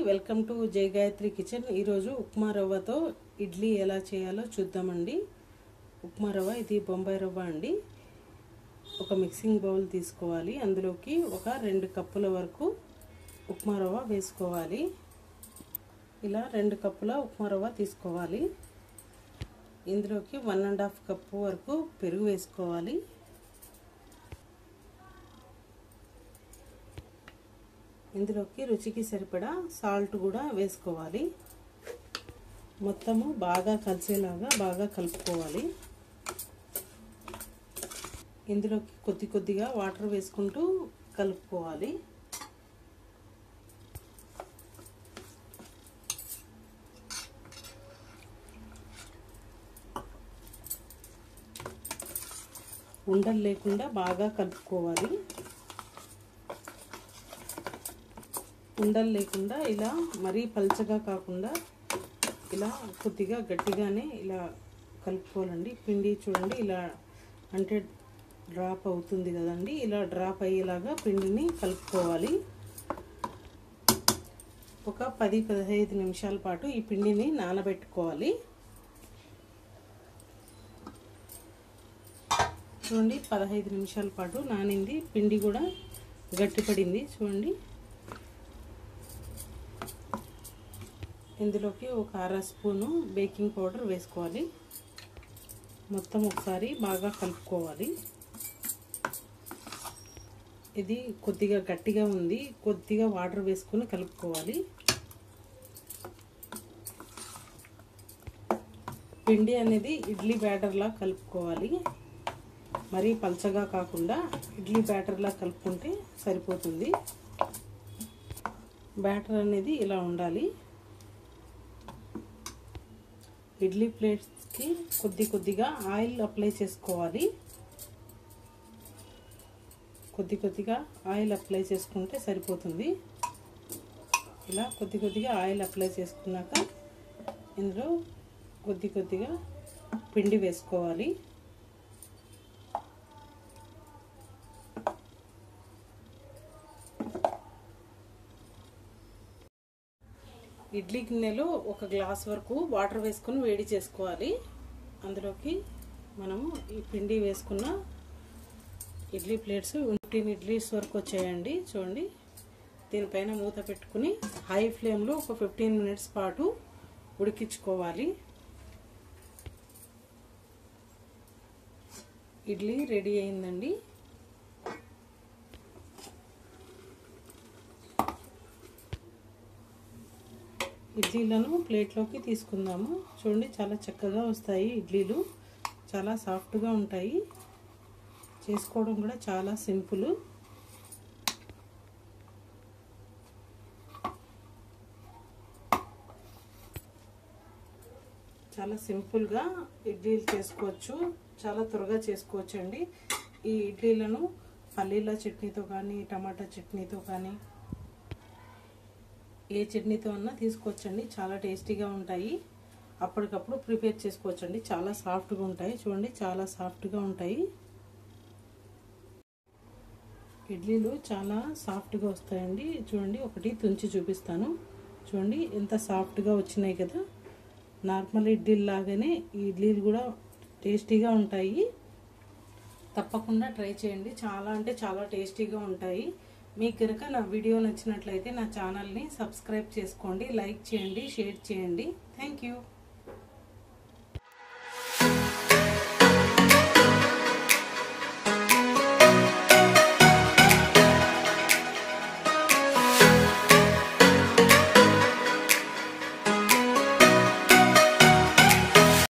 welcome to జై Gayatri kitchen ఈరోజు ఉప్మా రవ్వతో ఇడ్లీ ఎలా చేయాలో చూద్దామండి ఉప్మా రవ్వ ఇది బొంబాయి రవ్వ అండి ఒక మిక్సింగ్ బౌల్ తీసుకోవాలి అందులోకి ఒక రెండు కప్పుల వరకు ఉప్మా రవ్వ వేసుకోవాలి ఇలా రెండు కప్పుల ఉప్మా రవ్వ తీసుకోవాలి ఇందులోకి వన్ అండ్ హాఫ్ కప్పు వరకు పెరుగు వేసుకోవాలి ఇందులోకి రుచికి సరిపడా సాల్ట్ కూడా వేసుకోవాలి మొత్తము బాగా కలిసేలాగా బాగా కలుపుకోవాలి ఇందులోకి కొద్ది కొద్దిగా వాటర్ వేసుకుంటూ కలుపుకోవాలి ఉండలు లేకుండా బాగా కలుపుకోవాలి ఉండలు లేకుండా ఇలా మరీ పల్చగా కాకుండా ఇలా కొద్దిగా గట్టిగానే ఇలా కలుపుకోవాలండి పిండి చూడండి ఇలా అంటే డ్రాప్ అవుతుంది కదండి ఇలా డ్రాప్ అయ్యేలాగా పిండిని కలుపుకోవాలి ఒక పది పదహైదు నిమిషాల పాటు ఈ పిండిని నానబెట్టుకోవాలి చూడండి పదహైదు నిమిషాల పాటు నానింది పిండి కూడా గట్టిపడింది చూడండి ఇందులోకి ఒక అర స్పూను బేకింగ్ పౌడర్ వేసుకోవాలి మొత్తం ఒకసారి బాగా కలుపుకోవాలి ఇది కొద్దిగా గట్టిగా ఉంది కొద్దిగా వాటర్ వేసుకొని కలుపుకోవాలి పిండి అనేది ఇడ్లీ బ్యాటర్లా కలుపుకోవాలి మరీ పల్చగా కాకుండా ఇడ్లీ బ్యాటర్లా కలుపుకుంటే సరిపోతుంది బ్యాటర్ అనేది ఇలా ఉండాలి ఇడ్లీ ప్లేట్స్కి కొద్ది కొద్దిగా ఆయిల్ అప్లై చేసుకోవాలి కొద్ది కొద్దిగా ఆయిల్ అప్లై చేసుకుంటే సరిపోతుంది ఇలా కొద్ది కొద్దిగా ఆయిల్ అప్లై చేసుకున్నాక ఇందులో కొద్ది కొద్దిగా పిండి వేసుకోవాలి ఇడ్లీ గిన్నెలో ఒక గ్లాస్ వరకు వాటర్ వేసుకొని వేడి చేసుకోవాలి అందులోకి మనము ఈ పిండి వేసుకున్న ఇడ్లీ ప్లేట్స్ ఫిఫ్టీన్ ఇడ్లీస్ వరకు వచ్చాయండి చూడండి దీనిపైన మూత పెట్టుకుని హై ఫ్లేమ్లో ఒక ఫిఫ్టీన్ మినిట్స్ పాటు ఉడికించుకోవాలి ఇడ్లీ రెడీ అయిందండి ఇడ్లీలను ప్లేట్లోకి తీసుకుందాము చూడండి చాలా చక్కగా వస్తాయి ఇడ్లీలు చాలా సాఫ్ట్గా ఉంటాయి చేసుకోవడం కూడా చాలా సింపుల్ చాలా సింపుల్గా ఇడ్లీలు చేసుకోవచ్చు చాలా త్వరగా చేసుకోవచ్చు అండి ఈ ఇడ్లీలను పల్లీల చట్నీతో కానీ టమాటా చట్నీతో కానీ ఏ చట్నీతో అన్నా తీసుకోవచ్చండి చాలా టేస్టీగా ఉంటాయి అప్పటికప్పుడు ప్రిపేర్ చేసుకోవచ్చండి చాలా సాఫ్ట్గా ఉంటాయి చూడండి చాలా సాఫ్ట్గా ఉంటాయి ఇడ్లీలు చాలా సాఫ్ట్గా వస్తాయండి చూడండి ఒకటి తుంచి చూపిస్తాను చూడండి ఎంత సాఫ్ట్గా వచ్చినాయి కదా నార్మల్ ఇడ్లీలు లాగానే ఈ ఇడ్లీలు కూడా టేస్టీగా ఉంటాయి తప్పకుండా ట్రై చేయండి చాలా అంటే చాలా టేస్టీగా ఉంటాయి మీకు కనుక నా వీడియో నచ్చినట్లయితే నా ఛానల్ని సబ్స్క్రైబ్ చేసుకోండి లైక్ చేయండి షేర్ చేయండి థ్యాంక్ యూ